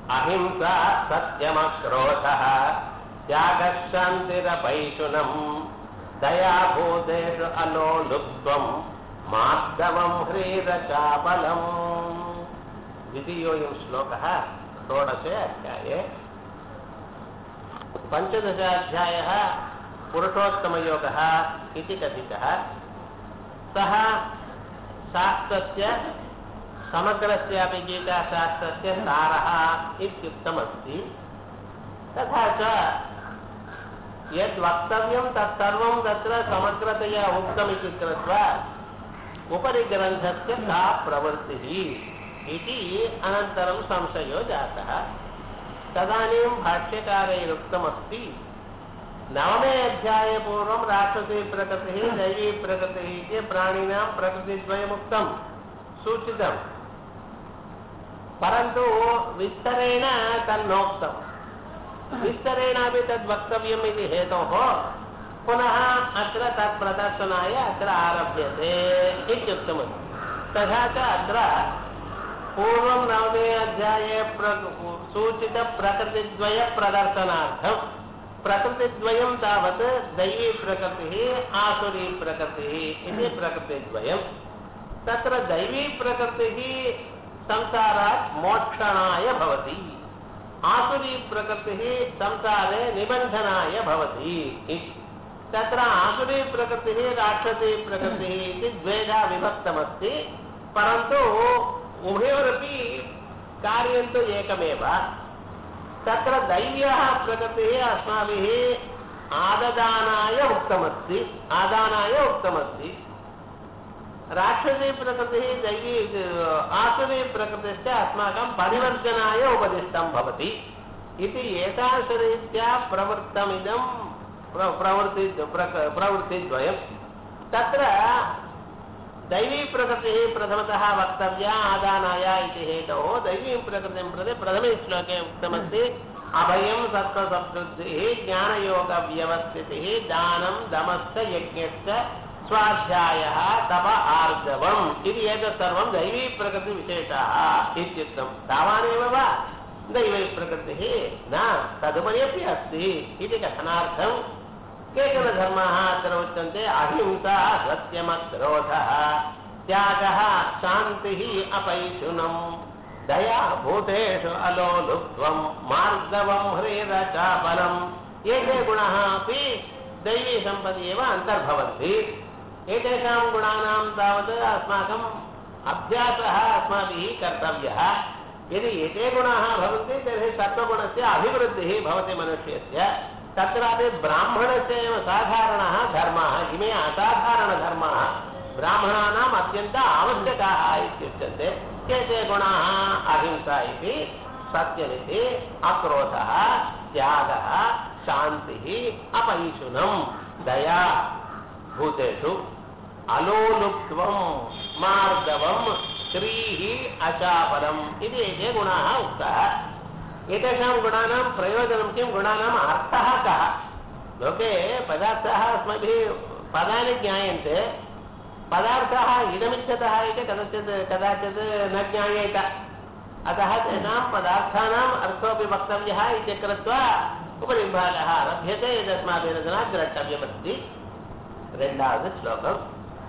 அஹிம்சா சத்தியமக்ரோதः தியாகः சாந்திரபைஷுனம் दयाभूतेषु अलोलुप्त्वम् मार्दवम् ह्रीरचापलम् द्वितीयोऽयं श्लोकः षोडशे अध्याये पञ्चदशाध्यायः पुरुषोत्तमयोगः इति कथितः सः शास्त्रस्य समग्रस्यापि गीताशास्त्रस्य सारः इत्युक्तमस्ति तथा च यद् वक्तव्यं तत्सर्वं तत्र समग्रतया उक्तमिति कृत्वा उपरि ग्रन्थस्य का प्रवृत्तिः इति अनन्तरं संशयो जातः तदानीं भाष्यकारैरुक्तमस्ति नवमे अध्याये पूर्वं राक्षसी प्रकृतिः दैवी प्रकृतिः इति प्राणिनां प्रकृतिद्वयमुक्तं सूचितं परन्तु विस्तरेण तन्नोक्तम् विस्तरेणापि तद् वक्तव्यम् इति हेतोः पुनः अत्र तत् प्रदर्शनाय अत्र आरभ्यते इत्युक्तमस्ति तथा च अत्र पूर्वं नवमे अध्याये प्र सूचितप्रकृतिद्वयप्रदर्शनार्थं प्रकृतिद्वयं तावत् दैवीप्रकृतिः आसुरीप्रकृतिः इति प्रकृतिद्वयं तत्र दैवीप्रकृतिः संसारात् मोक्षणाय भवति आसुरी प्रकृतिः संसारे निबन्धनाय भवति इति तत्र आसुरी प्रकृतिः राक्षसी प्रकृतिः इति द्वेधा विभक्तमस्ति परन्तु उभयोरपि कार्यं तु एकमेव तत्र दैव्यः प्रकृतिः अस्माभिः आददानाय उक्तमस्ति आदानाय उक्तमस्ति राक्षसी प्रकृतिः दैवी आसुरी प्रकृतिश्च अस्माकं परिवर्तनाय उपदिष्टं भवति इति एतादृशरीत्या प्रवृत्तमिदं प्रवृत्ति प्रवृत्तिद्वयं तत्र दैवी प्रकृतिः प्रथमतः वक्तव्या आदानाय इति हेतोः दैवीं प्रकृतिं प्रति प्रथमे श्लोके उक्तमस्ति अभयं सत्त्वसंवृद्धिः ज्ञानयोगव्यवस्थितिः दानं दमश्च यज्ञश्च स्वाध्यायः तप आर्जवम् इति एतत् सर्वं दैवी प्रकृतिविशेषः इत्युक्तं तावानेव वा दैवी प्रकृतिः न तदुपरि अपि अस्ति इति कथनार्थं केचन धर्माः अत्र उच्यन्ते अहिंसा सत्यमक्रोधः त्यागः शान्तिः अपैशुनम् दया भूतेषु अलोलुप्त्वं मार्दवं ह्रीरचापलम् एते गुणाः अपि दैवीसम्पदि एव अन्तर्भवन्ति एतेषां गुणानां तावत् अस्माकम् अभ्यासः अस्माभिः कर्तव्यः यदि एते गुणाः भवन्ति तर्हि सत्त्वगुणस्य अभिवृद्धिः भवति मनुष्यस्य तत्रापि ब्राह्मणस्य एव साधारणः धर्माः इमे असाधारणधर्माः ब्राह्मणानाम् अत्यन्त आवश्यकाः इत्युच्यन्ते के ते गुणाः अहिंसा इति सत्यमिति अक्रोधः त्यागः शान्तिः अपैशुनं दया भूतेषु अलोलुप्त्वं मार्दवं श्रीः अचापलम् इति एते गुणाः उक्ताः एतेषां गुणानां प्रयोजनं किं गुणानाम् अर्थः कः लोके पदार्थाः अस्माभिः पदानि ज्ञायन्ते पदार्थाः इदमिच्छतः इति कदाचित् कदाचित् न ज्ञायेत अतः तेषां पदार्थानाम् अर्थोऽपि वक्तव्यः इति कृत्वा उपरिभागः आरभ्यते यदस्माभिरचना द्रष्टव्यमस्ति ரெண்டாவது ஸ்லோகம்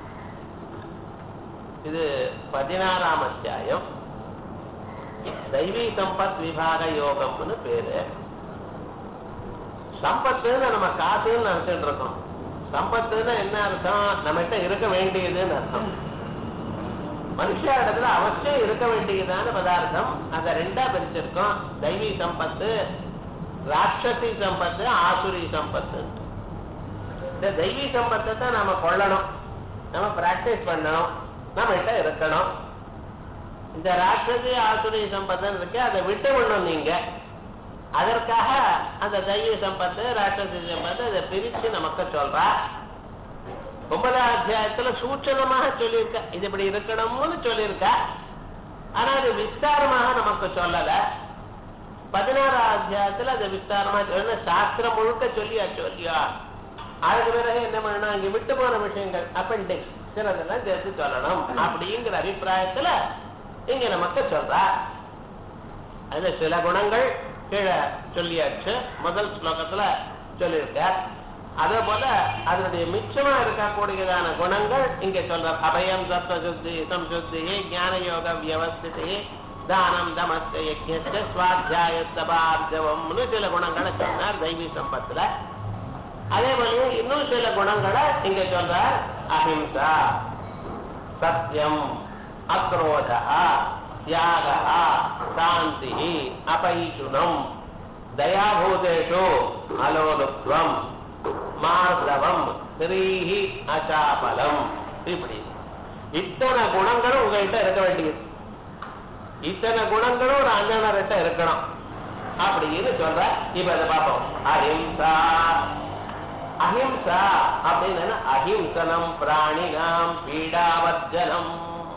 இது பதினாறாம் அத்தியாயம் தெய்வீ சம்பத் விபாக யோகம்னு பேரு சம்பத்துன்னு நம்ம காசுன்னு நினைச்சிட்டு இருக்கோம் சம்பத்துன்னு என்ன அர்த்தம் நம்மகிட்ட இருக்க வேண்டியதுன்னு அர்த்தம் மனுஷ இடத்துல அவசியம் இருக்க வேண்டியதான பதார்த்தம் அதை ரெண்டா பிரிச்சிருக்கோம் தெய்வீ சம்பத்து ராட்சசி சம்பத்து ஆசுரி சம்பத்து இந்த தெய்வீ சம்பத்தை தான் நாம கொள்ளணும் நம்ம பிராக்டிஸ் பண்ணணும் நம்ம கிட்ட இருக்கணும் இந்த ராட்சசி ஆசுரி சம்பத்தம் இருக்கு அதை விட்டு விடணும் நீங்க அதற்காக அந்த தெய்வீ சம்பத்து ராட்சசி சம்பத்து அதை பிரிச்சு நமக்கு சொல்றா ஒன்பதாம் அத்தியாயத்துல சூட்சணமாக சொல்லியிருக்க இது இப்படி இருக்கணும்னு சொல்லியிருக்க ஆனா அது விஸ்தாரமாக நமக்கு சொல்லல பதினாறாம் அத்தியாயத்துல அது விஸ்தாரமா சொல்ல சாஸ்திரம் முழுக்க சொல்லியா சொல்லியா அதுக்கு பிறகு என்ன பண்ணணும் இங்க விட்டு போன விஷயங்கள் அப்பெண்டிக்ஸ் சிலதெல்லாம் சேர்த்து சொல்லணும் அப்படிங்கிற அபிப்பிராயத்துல இங்க நமக்கு சொல்றா அதுல சில குணங்கள் கீழே சொல்லியாச்சு முதல் ஸ்லோகத்துல சொல்லியிருக்கார் அதே போல அதனுடைய மிச்சமா இருக்கக்கூடியதான குணங்கள் இங்க சொல்ற அபயம் சத்வ சுத்தி சம்சுத்தி ஞான யோக வியவஸ்திதி தானம் தமஸ்த யஜ்ஞ சுவாத்தியாய சபார்ஜவம்னு சில குணங்களை சொன்னார் தெய்வீ சம்பத்துல அதே போல இன்னும் சில குணங்களை இங்க சொல்றார் அஹிம்சா சத்தியம் அக்ரோத தியாக சாந்தி அபைஷுனம் தயாபூதேஷு அலோலுப்வம் மார்தவம் ஸ்ரீஹி அசாபலம் இப்படி இத்தனை குணங்களும் உங்ககிட்ட இருக்க வேண்டியது இத்தனை குணங்களும் ஒரு அண்ணனர்கிட்ட இருக்கணும் அப்படின்னு சொல்ற இப்ப இதை பார்ப்போம் அஹிம்சா அஹிம்சா அப்படின்னு அஹிம்சனம் பிராணினாம் பீடாவர்ஜனம்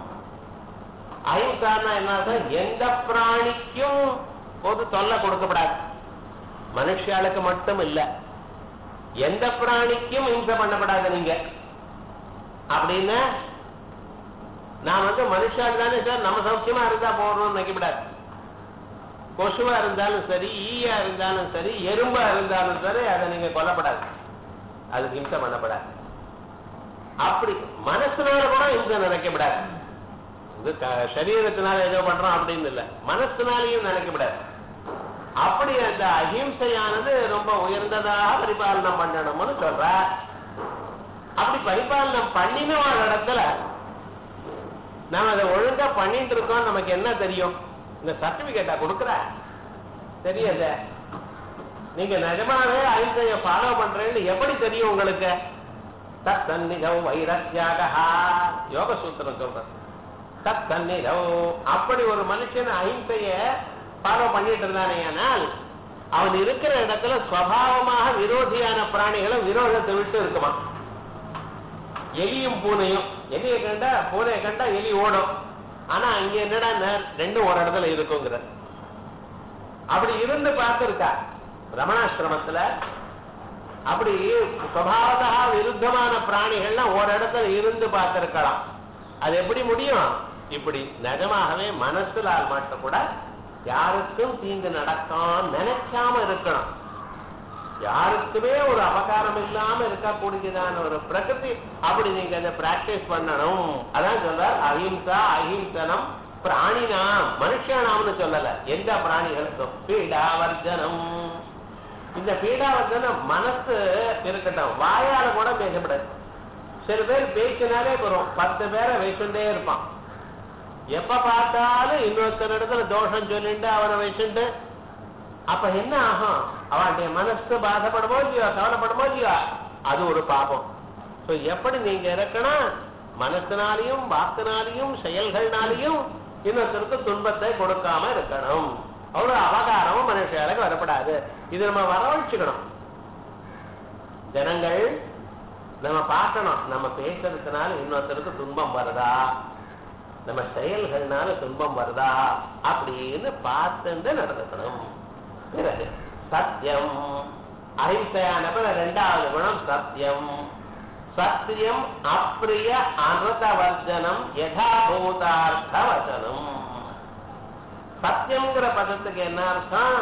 அஹிம்சான்னா என்ன எந்த பிராணிக்கும் ஒரு தொல்லை கொடுக்கப்படாது மனுஷாளுக்கு மட்டும் இல்ல எந்த பிராணிக்கும் இம்சை பண்ணப்படாது நீங்க அப்படின்னு நான் வந்து மனுஷாள் தானே சார் நம்ம சௌக்கியமா இருந்தா போறோம்னு நினைக்கப்படாது கொசுவா இருந்தாலும் சரி ஈயா இருந்தாலும் சரி எறும்பா இருந்தாலும் சரி அதை நீங்க கொல்லப்படாது அதுக்கு இம்சை பண்ணப்படாது அப்படி மனசுனால கூட இம்சை நினைக்கப்படாது இது க- சரீரத்தினால ஏதோ பண்றோம் அப்படின்னு இல்ல மனசுனாலையும் நினைக்கப்படாது அப்படி அந்த அஹிம்சையானது ரொம்ப உயர்ந்ததாக பரிபாலனம் பண்ணணும்னு சொல்ற அப்படி பரிபாலனம் பண்ணின ஒரு இடத்துல நாம அதை ஒழுங்கா பண்ணிட்டு இருக்கோம் நமக்கு என்ன தெரியும் இந்த சர்டிபிகேட்டா கொடுக்குற தெரியாத நீங்க நிஜமாவே அஹிம்சையை ஃபாலோ பண்றேன்னு எப்படி தெரியும் உங்களுக்கு தத் சந்நிதம் வைரத்யாக யோக சூத்திரம் சொல்றேன் தத் சந்நிதம் அப்படி ஒரு மனுஷன் அஹிம்சைய ஃபாலோ பண்ணிட்டு இருந்தானே ஆனால் அவன் இருக்கிற இடத்துல சுவாவமாக விரோதியான பிராணிகளும் விரோதத்தை விட்டு இருக்குமா எலியும் பூனையும் எலியை கண்டா பூனையை கண்டா எலி ஓடும் ஆனா இங்க என்னடா நே- ரெண்டும் ஒரு இடத்துல இருக்குங்கிற அப்படி இருந்து பார்த்திருக்கா ரமணாசிரமத்துல அப்படி சுவாவதா விருத்தமான பிராணிகள்லாம் ஒரு இடத்துல இருந்து பார்த்திருக்கலாம் அது எப்படி முடியும் இப்படி நிஜமாகவே மனசுல மட்டும் கூட யாருக்கும் தீங்கு நடக்கும் நினைக்காம இருக்கணும் யாருக்குமே ஒரு அபகாரம் இல்லாம இருக்கக்கூடியதான ஒரு பிரகிருதி அப்படி நீங்க அதை பிராக்டிஸ் பண்ணணும் அதான் சொல்றார் அஹிம்சா அஹிம்சனம் பிராணினாம் மனுஷனாம்னு சொல்லல எந்த பிராணிகளுக்கும் பீடாவர்ஜனம் இந்த பீடாவர்ஜனம் மனசு இருக்கட்டும் வாயால கூட பேசப்படாது சில பேர் பேசினாலே போறோம் பத்து பேரை வச்சுட்டே இருப்பான் எப்ப பார்த்தாலும் இன்னொருத்தர் இடத்துல தோஷம் சொல்லிட்டு அவனை வச்சுட்டு அப்ப என்ன ஆகும் அவனுடைய மனசு பாதப்படுமோ இல்லையோ கவலைப்படுமோ இல்லையோ அது ஒரு பாபம் சோ எப்படி நீங்க இருக்கணும் மனசினாலையும் வாக்குனாலையும் செயல்கள்னாலையும் இன்னொருத்தருக்கு துன்பத்தை கொடுக்காம இருக்கணும் அவ்வளவு அபகாரமும் மனுஷர்களுக்கு வரப்படாது இது நம்ம வரவழைச்சுக்கணும் ஜனங்கள் நம்ம பார்க்கணும் நம்ம பேசுறதுனால இன்னொருத்தருக்கு துன்பம் வருதா நம்ம செயல்கள்னால துன்பம் வருதா அப்படின்னு பார்த்து நடந்துக்கணும் பிறகு சத்தியம் அஹிம்சையானப்ப ரெண்டாவது குணம் சத்தியம் சத்தியம் அப்பிரிய அனுதவர்ஜனம் யதாபூதார்த்த வச்சனம் சத்தியம்ங்கிற பதத்துக்கு என்ன அர்த்தம்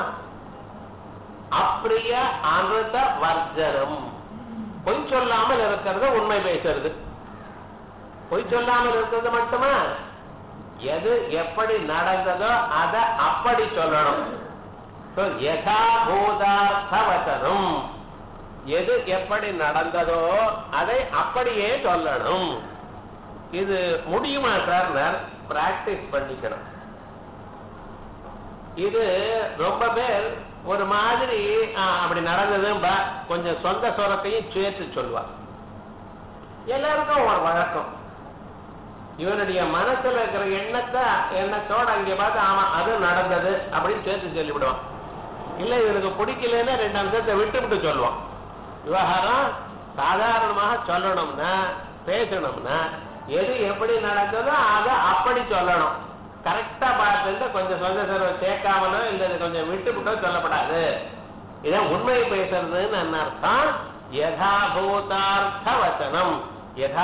அப்பிரிய அனுத வர்ஜனம் பொய் சொல்லாமல் இருக்கிறது உண்மை பேசுறது பொய் சொல்லாமல் இருக்கிறது மட்டுமா எது எப்படி நடந்ததோ அதை அப்படி சொல்லணும் So, யதாபூதார்த்த வசனம் எது எப்படி நடந்ததோ அதை அப்படியே சொல்லணும் இது முடியுமா சார் பிராக்டிஸ் பண்ணிக்கணும் இது ரொம்ப பேர் ஒரு மாதிரி ஆ, அப்படி நடந்ததும்பா கொஞ்சம் சொந்த சொரத்தையும் சேர்த்து சொல்லுவா எல்லாருக்கும் ஒரு வழக்கம் இவனுடைய மனசுல இருக்கிற எண்ணத்தை எண்ணத்தோட அங்க பார்த்து ஆமா அது நடந்தது அப்படின்னு சேர்த்து சொல்லிவிடுவான் இல்ல இவனுக்கு பிடிக்கலன்னா ரெண்டு அம்சத்தை விட்டு விட்டு சொல்லுவான் விவகாரம் சாதாரணமாக சொல்லணும்னா பேசணும்னா எது எப்படி நடந்ததோ அதை அப்படி சொல்லணும் கரெக்டா பார்த்துட்டு கொஞ்சம் சொந்த செலவு சேர்க்காமலோ இல்ல இது கொஞ்சம் விட்டு விட்டோ சொல்லப்படாது இதான் உண்மை பேசுறதுன்னு என்ன அர்த்தம் யதாபூதார்த்த வச்சனம்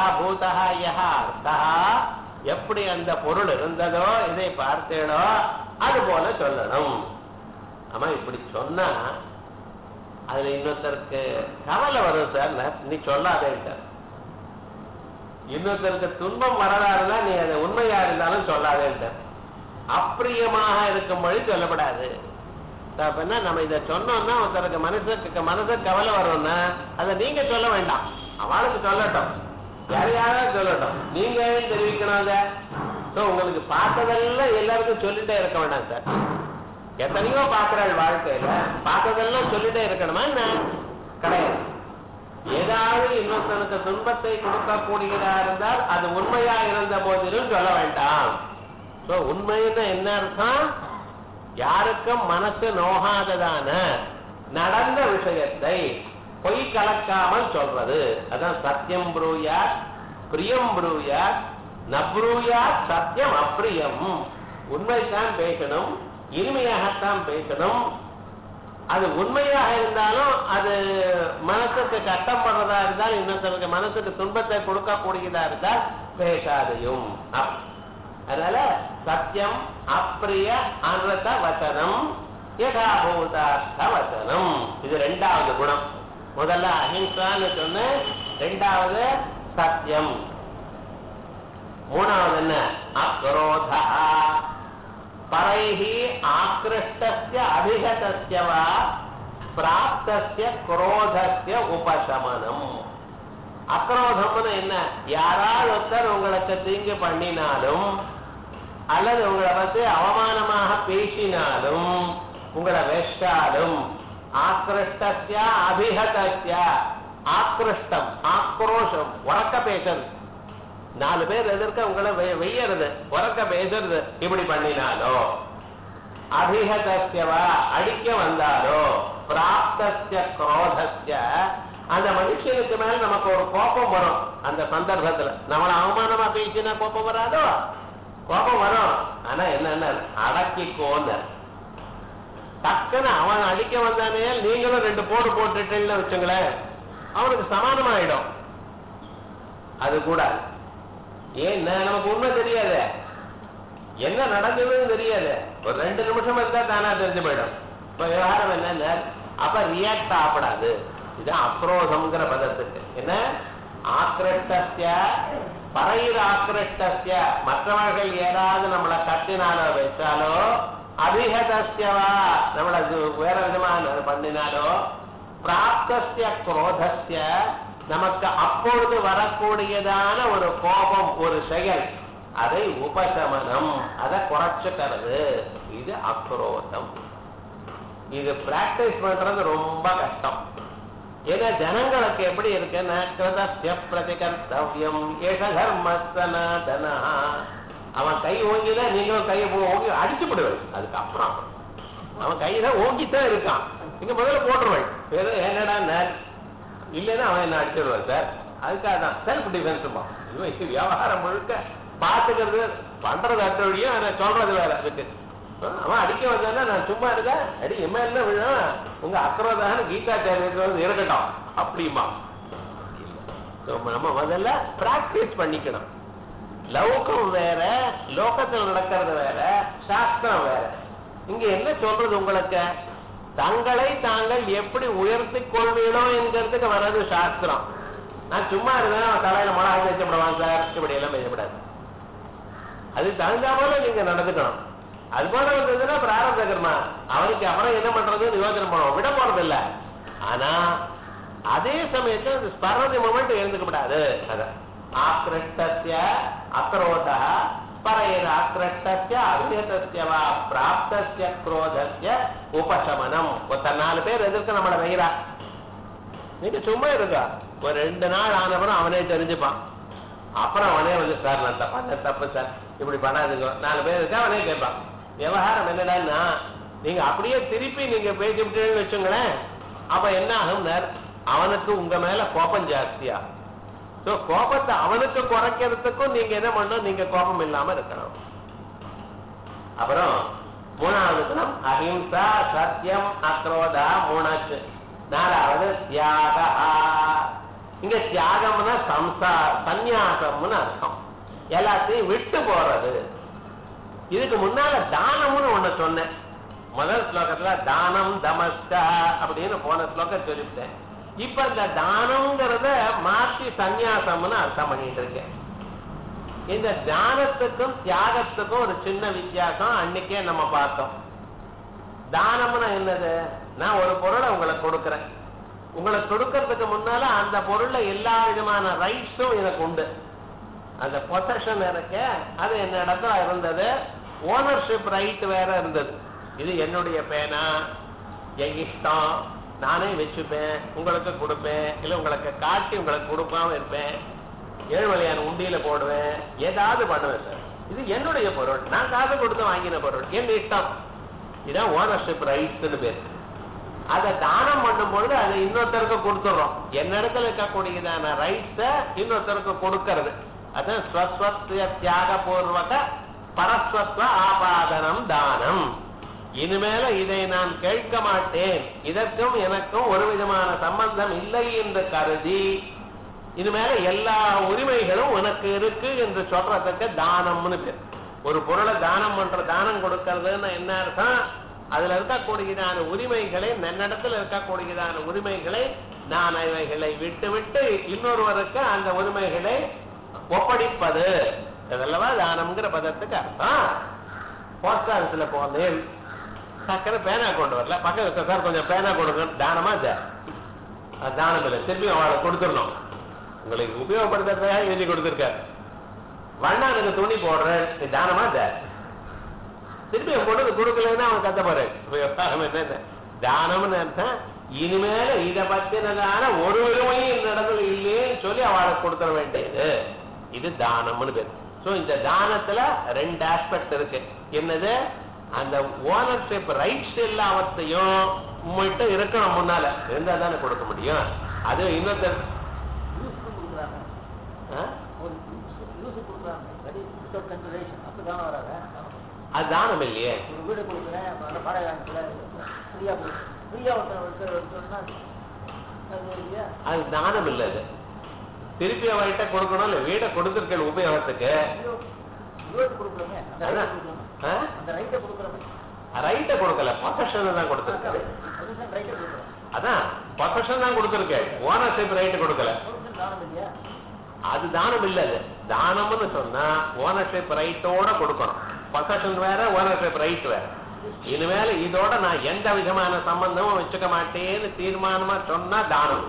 யதாபூதா யஹா அர்த்தா எப்படி அந்த பொருள் இருந்ததோ இதை பார்த்தேனோ அது போல சொல்லணும் ஆமா இப்படி சொன்னா அதுல இன்னொருத்தருக்கு கவலை வரும் சார் நீ சொல்லாதேன்ட்டார் இன்னொருத்தருக்கு துன்பம் வரதா இருந்தா நீ அதை உண்மையா இருந்தாலும் சொல்லாதேன்ட்டார் அப்பிரியமாக இருக்கும்படி சொல்லப்படாது அப்படின்னா நம்ம இதை சொன்னோம்னா ஒருத்தருக்கு மனசுக்கு மனசுக்கு கவலை வரும்னா அதை நீங்க சொல்ல வேண்டாம் அவளுக்கு சொல்லட்டும் யார் யாராவது சொல்லட்டும் நீங்க ஏன் தெரிவிக்கணும் அதை ஸோ உங்களுக்கு பார்த்ததெல்லாம் எல்லாருக்கும் சொல்லிட்டே இருக்க வேண்டாம் சார் எத்தனையோ பார்க்கிறாள் வாழ்க்கையில பார்த்ததெல்லாம் சொல்லிட்டே இருக்கணுமா என்ன கிடையாது ஏதாவது இன்னொருத்தனுக்கு துன்பத்தை கொடுக்கக்கூடியதா இருந்தால் அது உண்மையா இருந்த போதிலும் சொல்ல வேண்டாம் ஸோ உண்மைன்னு என்ன அர்த்தம் யாருக்கும் மனசு நோகாததான நடந்த விஷயத்தை பொய் கலக்காமல் சொல்றது அதான் சத்தியம் ப்ரூயா பிரியம் ப்ரூயா நப்ரூயா சத்தியம் அப்பிரியம் உண்மைத்தான் பேசணும் இனிமையாகத்தான் பேசணும் அது உண்மையாக இருந்தாலும் அது மனசுக்கு கஷ்டம் படுறதா இருந்தால் இன்னொருத்தருக்கு மனசுக்கு துன்பத்தை கொடுக்கக்கூடியதா இருந்தால் பேசாதையும் அப்படி அதனால சத்தியம் அப்பிரிய அனத வசனம் யதாபூதார்த்த வசனம் இது ரெண்டாவது குணம் முதல்ல அஹிம்சான்னு சொன்ன ரெண்டாவது சத்தியம் மூணாவது என்ன அக்ரோதா பரைஹி ஆக்கிருஷ்டஸ்ய அபிகதஸ்ய வா பிராப்தஸ்ய குரோதஸ்ய உபசமனம் அக்ரோதம்னு என்ன யாராவது ஒருத்தர் உங்களுக்கு தீங்கு பண்ணினாலும் அல்லது உங்களை பத்தி அவமானமாக பேசினாலும் உங்களை வெஷ்டாலும் ஆக்கிருஷ்டஸ்ய அபிஹதஸ்ய ஆக்கிருஷ்டம் ஆக்ரோஷம் உறக்க பேசுறது நாலு பேர் எதிர்க்க உங்களை வெ- வெய்யறது உறக்க பேசுறது இப்படி பண்ணினாலோ அபிஹதஸ்யவா அடிக்க வந்தாலோ பிராப்தஸ்ய குரோதஸ்ய அந்த மனுஷனுக்கு மேல நமக்கு ஒரு கோபம் வரும் அந்த சந்தர்ப்பத்துல நம்மள அவமானமா பேசினா கோபம் வராதோ கோபம் வரும் ஆனா என்னன்னா அடக்கிக்கோன்னு டக்குன்னு அவன் அடிக்க வந்தானே நீங்களும் ரெண்டு போடு போட்டுட்டீங்கன்னு வச்சுங்களேன் அவனுக்கு சமானமாயிடும் அது கூட ஏன்னா நமக்கு உண்மை தெரியாது என்ன நடந்ததுன்னு தெரியாது ஒரு ரெண்டு நிமிஷம் இருந்தா தானா தெரிஞ்சு போயிடும் இப்ப விவகாரம் என்னன்னா அப்ப ரியாக்ட் ஆகப்படாது இது அக்ரோதம்ங்கிற பதத்துக்கு என்ன ஆக்கிரஷ்டஸ்ய பரையிற ஆக்கிரஷ்டஸ்ய மற்றவர்கள் ஏதாவது நம்மளை கத்தினாலோ வச்சாலோ அபிஹதஸ்யவா நம்மளை இது வேற விதமான பண்ணினாலோ பிராப்தஸ்ய குரோதஸ்ய நமக்கு அப்பொழுது வரக்கூடியதான ஒரு கோபம் ஒரு செயல் அதை உபசமனம் அதை குறைச்சுக்கிறது இது அக்ரோதம் இது பிராக்டிஸ் பண்றது ரொம்ப கஷ்டம் ஏன்னா ஜனங்களுக்கு எப்படி இருக்குன்னா கிருதஸ்ய பிரதிகர்த்தவியம் ஏஷ தர்ம சனாதனா அவன் கை ஓங்கினா நீங்களும் கையை போ- ஓங்கி அடிச்சு விடுவேன் அதுக்கப்புறம் அவன் கையில ஓங்கித்தான் இருக்கான் நீங்க முதல்ல போட்டுருவேன் வேற என்னடா நேர் இல்லைன்னா அவன் என்ன அடிச்சிடுவான் சார் அதுக்காக தான் செல்ஃப் டிஃபென்ஸுமா இவன் இது வியாபாரம் முழுக்க பார்த்துக்கிறது பண்றது அடுத்த வழியும் ஆனா சொல்றது வேற அதுக்கு அவன் அடிக்க வந்தானா நான் சும்மா இருக்கேன் அடி எம்ம என்ன விழும் உங்க அக்ரோதான கீதாச்சாரியர் இருக்கட்டும் அப்படிமா So, நம்ம முதல்ல பிராக்டிஸ் பண்ணிக்கணும் லௌகம் வேற லோகத்தில் நடக்கிறது வேற சாஸ்திரம் வேற இங்க என்ன சொல்றது உங்களுக்கு தங்களை தாங்கள் எப்படி உயர்த்திக் கொள்வீனோ என்கிறதுக்கு வர்றது சாஸ்திரம் நான் சும்மா இருந்தேன் அவன் தலையில மிளகா வச்சப்படுவான் சார் இப்படி எல்லாம் பேசப்படாது அது தகுந்த போல நீங்க நடந்துக்கணும் அது போல வந்ததுன்னா பிராரப்த கர்மா அவனுக்கு அப்புறம் என்ன பண்றதுன்னு யோசனை பண்ணுவோம் விட போறது இல்ல ஆனா அதே சமயத்துல அந்த ஸ்பரதி மூமெண்ட் எழுந்துக்கப்படாது அதான் ஆக்கிருஷ்டஸ்ய அக்ரோத பரையர் ஆக்கிருஷ்டஸ்ய அபியதஸ்ய வா பிராப்தஸ்ய குரோதஸ்ய உபசமனம் ஒருத்த நாலு பேர் எதிர்க்க நம்மளை வைரா நீங்க சும்மா இருக்கா ஒரு ரெண்டு நாள் ஆனப்புறம் அவனே தெரிஞ்சுப்பான் அப்புறம் அவனே வந்து சார் நான் தப்பா நான் தப்பு சார் இப்படி பண்ணாதுங்க நாலு பேர் இருக்கா அவனே கேட்பான் விவகாரம் என்னடான்னா நீங்க அப்படியே திருப்பி நீங்க பேசிவிட்டேன்னு வச்சுங்களேன் அப்ப என்ன ஆகும்னார் அவனுக்கு உங்க மேல கோபம் ஜாஸ்தியா சோ கோபத்தை அவனுக்கு குறைக்கிறதுக்கும் நீங்க என்ன பண்ணணும் நீங்க கோபம் இல்லாம இருக்கணும் அப்புறம் மூணாவது குணம் அஹிம்சா சத்தியம் அக்ரோதா மூணாச்சு நாலாவது தியாக இங்க தியாகம்னா சம்சா சந்நியாசம்னு அர்த்தம் எல்லாத்தையும் விட்டு போறது இதுக்கு முன்னால தானம்னு ஒண்ணு சொன்னேன் முதல் ஸ்லோகத்துல தானம் தமஸ்கா அப்படின்னு போன ஸ்லோகம் சொல்லிவிட்டேன் இப்ப இந்த தானம்ங்கிறத மாற்றி சந்நியாசம்னு அர்த்தம் பண்ணிட்டு இருக்கேன் இந்த தானத்துக்கும் தியாகத்துக்கும் ஒரு சின்ன வித்தியாசம் அன்னைக்கே நம்ம பார்த்தோம் தானம்னா என்னது நான் ஒரு பொருளை உங்களுக்கு கொடுக்கறேன் உங்களுக்கு கொடுக்கறதுக்கு முன்னால அந்த பொருள்ல எல்லா விதமான ரைட்ஸும் எனக்கு உண்டு அந்த பொசஷன் இருக்க அது என்ன இடத்துல இருந்தது ஓனர்ஷிப் ரைட் வேற இருந்தது இது என்னுடைய பேனா என் இஷ்டம் நானே வச்சுப்பேன் உங்களுக்கு கொடுப்பேன் இல்ல உங்களுக்கு காட்டி உங்களுக்கு கொடுக்காம இருப்பேன் ஏழுமலையான உண்டியில போடுவேன் ஏதாவது பண்ணுவேன் சார் இது என்னுடைய பொருள் நான் காசு கொடுத்து வாங்கின பொருள் என் இஷ்டம் இதான் ஓனர்ஷிப் ரைட்ஸ்னு பேர் அதை தானம் பண்ணும் பொழுது அதை இன்னொருத்தருக்கு கொடுத்துடுறோம் என்னிடத்துல இருக்கக்கூடியதான ரைட்ஸ இன்னொருத்தருக்கு கொடுக்கறது அதான் ஸ்வஸ்வத்ய தியாக பூர்வக பரஸ்வத்வ ஆபாதனம் தானம் இனிமேல இதை நான் கேட்க மாட்டேன் இதற்கும் எனக்கும் ஒரு விதமான சம்பந்தம் இல்லை என்று கருதி இனிமேல எல்லா உரிமைகளும் உனக்கு இருக்கு என்று சொல்றதுக்கு தானம்னு பேர் ஒரு பொருளை தானம் பண்ற தானம் கொடுக்கறதுன்னு என்ன அர்த்தம் அதுல இருக்கக்கூடியதான உரிமைகளை நன்னடத்துல இருக்கக்கூடியதான உரிமைகளை நான் இவைகளை விட்டு விட்டு இன்னொருவருக்கு அந்த உரிமைகளை ஒப்படைப்பது இதல்லவா தானம்ங்கிற பதத்துக்கு அர்த்தம் போஸ்ட் ஆஃபீஸ்ல போனேன் டக்குனு பேனா கொண்டு வரல பக்கத்துல சார் கொஞ்சம் பேனா கொடுங்க தானமா சார் அது தானம் இல்லை திருப்பி அவளை கொடுத்துடணும் உங்களுக்கு உபயோகப்படுத்துறதுக்காக எழுதி கொடுத்துருக்காரு வண்ணானுக்கு துணி போடுறேன் இது தானமா சார் திருப்பி அவன் கொண்டு வந்து கொடுக்கலன்னா அவன் கத்த போறேன் விவகாரம் என்ன தானம்னு அர்த்தம் இனிமேல இத பத்தினதான ஒரு உரிமையும் இந்த இடத்துல இல்லையேன்னு சொல்லி அவளுக்கு கொடுத்துட வேண்டியது இது தானம்னு பேர் சோ இந்த தானத்துல ரெண்டு ஆஸ்பெக்ட் இருக்கு என்னது அந்த ஓனர்ஷிப் ரைட்ஸ் எல்லாவற்றையும் உங்கள்கிட்ட இருக்கணும் முன்னால இருந்தா தானே கொடுக்க முடியும் அது இன்னொருத்தர் யூஸ்க்கு கொடுக்குறாங்க ஆ? ஒரு யூஸ் கொடுக்குறாங்க வெரி வித்தவுட் கன்சிடரேஷன் அப்போ தானே வராங்க அது தானம் இல்லையே ஒரு வீடு கொடுக்குறேன் அந்த வாடகை காலத்தில் ஃப்ரீயாக கொடு ஃப்ரீயாக ஒருத்தர் சொன்னா அது இல்லையா அது தானம் இல்லை அது திருப்பி அவர்கிட்ட கொடுக்கணும் இல்ல வீடை கொடுத்துருக்க உபயோகத்துக்கு ஐயோ வீடு கொடுக்குறோமே அந்த ரைட்டை கொடுக்குறோம் ஆ? அந்த ரைட்டை கொடுக்குறோமே ரைட்டை கொடுக்கல பொசஷன் தான் கொடுத்துருக்காரு பொசிஷன் ரைட்டை கொடுக்குறோம் அதான் பொசஷன் தான் கொடுத்துருக்கேன் ஓனர்ஷிப் ரைட்டு கொடுக்கல பொசிஷன் தானம் இல்லையா அது தானம் இல்ல அது தானம்னு சொன்னா ஓனர்ஷிப் ரைட்டோட கொடுக்கணும் பொசஷன் வேற ஓனர்ஷிப் ரைட் வேற இனிமேல இதோட நான் எந்த விதமான சம்பந்தமும் வச்சுக்க மாட்டேன்னு தீர்மானமா சொன்னா தானம்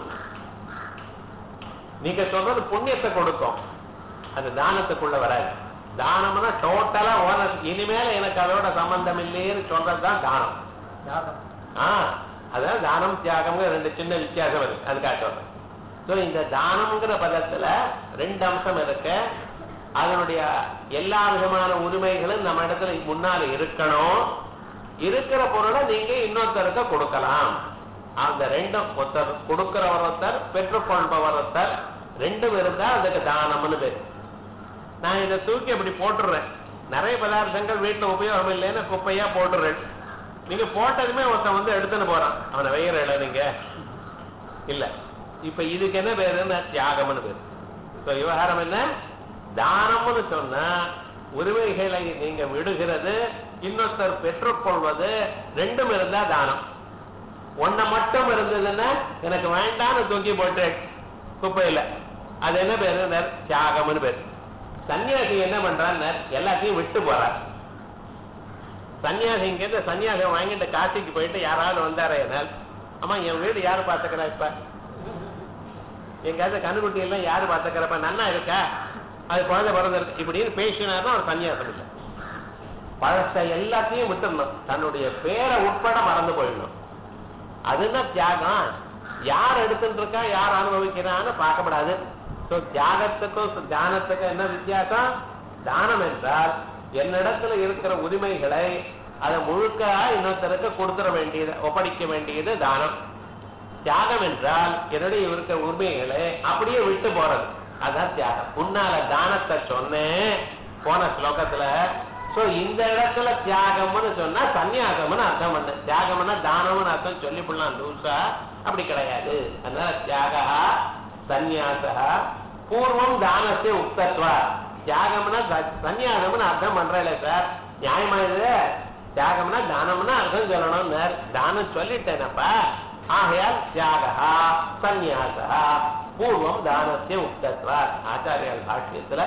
நீங்க சொல்றது புண்ணியத்தை கொடுக்கும் அது தானத்துக்குள்ள வராது தானம்னா டோட்டலா ஓனர் இனிமேல எனக்கு அதோட சம்பந்தம் இல்லையேன்னு சொல்றதுதான் தானம் யாகம் ஆ அதான் தானம் தியாகம்ங்கிற ரெண்டு சின்ன வித்தியாசம் இருக்கு அது காட்டுறது ஸோ இந்த தானம்ங்கிற பதத்துல ரெண்டு அம்சம் இருக்கு அதனுடைய எல்லா விதமான உரிமைகளும் நம்ம இடத்துல முன்னால இருக்கணும் இருக்கிற பொருளை நீங்க இன்னொருத்தருக்கு கொடுக்கலாம் அந்த ரெண்டும் ஒருத்தர் கொடுக்கிறவர் ஒருத்தர் பெற்றுக்கொள்பவர் ஒருத்தர் ரெண்டும் இருந்தா அதுக்கு தானம்னு பேரு நான் இதை தூக்கி அப்படி போட்டுடுறேன் நிறைய பதார்த்தங்கள் வீட்டுல உபயோகம் இல்லைன்னு குப்பையா போட்டுறேன் நீங்க போட்டதுமே ஒருத்தன் வந்து எடுத்துன்னு போறான் அவனை வெயிற நீங்க இல்ல இப்ப இதுக்கு என்ன பேருன்னா தியாகம்னு பேரு இப்ப விவகாரம் என்ன தானம்னு சொன்னா உரிமைகளை நீங்க விடுகிறது இன்னொருத்தர் பெற்றுக்கொள்வது ரெண்டும் இருந்தா தானம் ஒன்ன மட்டும் இருந்ததுன்னா எனக்கு வேண்டாம்னு தூக்கி போட்டு குப்பையில அது என்ன பேரு தியாகம்னு பேரு சன்னியாசி என்ன பண்றான்னு எல்லாத்தையும் விட்டு போறார் சன்னியாசி இங்க சன்னியாசம் வாங்கிட்டு காசிக்கு போயிட்டு யாராவது வந்தாரே என்னால் ஆமா என் வீடு யாரு பாத்துக்கிறா இப்ப எங்காவது கண்ணுக்குட்டி எல்லாம் யாரு பாத்துக்கிறப்ப நன்னா இருக்கா அது குழந்தை பிறந்திருக்கு இப்படின்னு பேசினாருன்னா ஒரு சன்னியாசம் இல்லை பழச எல்லாத்தையும் விட்டுடணும் தன்னுடைய பேரை உட்பட மறந்து போயிடணும் அதுதான் தியாகம் யார் எடுத்துட்டு இருக்கா யார் அனுபவிக்கிறான்னு பார்க்கப்படாது ஸோ தியாகத்துக்கும் தியானத்துக்கும் என்ன வித்தியாசம் தானம் என்றால் என்னிடத்துல இருக்கிற உரிமைகளை அதை முழுக்க இன்னொருத்தருக்கு கொடுத்துட வேண்டியது ஒப்படைக்க வேண்டியது தானம் தியாகம் என்றால் என்னுடைய இருக்கிற உரிமைகளை அப்படியே விட்டு போறது அதான் தியாகம் முன்னால தானத்தை சொன்னேன் போன ஸ்லோகத்துல சோ இந்த இடத்துல தியாகம்னு சொன்னா சன்னியாசம்னு அர்த்தம் பண்ண தியாகம்னா தானம்னு அர்த்தம் சொல்லிவிடலாம் லூசா அப்படி கிடையாது அதனால தியாகா சந்நியாசா பூர்வம் தானத்தை உக்தத்வா தியாகம்னா ச- சந்நியாசம்னு அர்த்தம் பண்றேன் சார் நியாயமா இது தியாகம்னா தானம்னா அர்த்தம் சொல்லணும் தானம் சொல்லிட்டேனப்பா ஆகையால் தியாகா சந்நியாசா பூர்வம் தானத்திய உக்தத்வா ஆச்சாரியால் பாஷ்யத்துல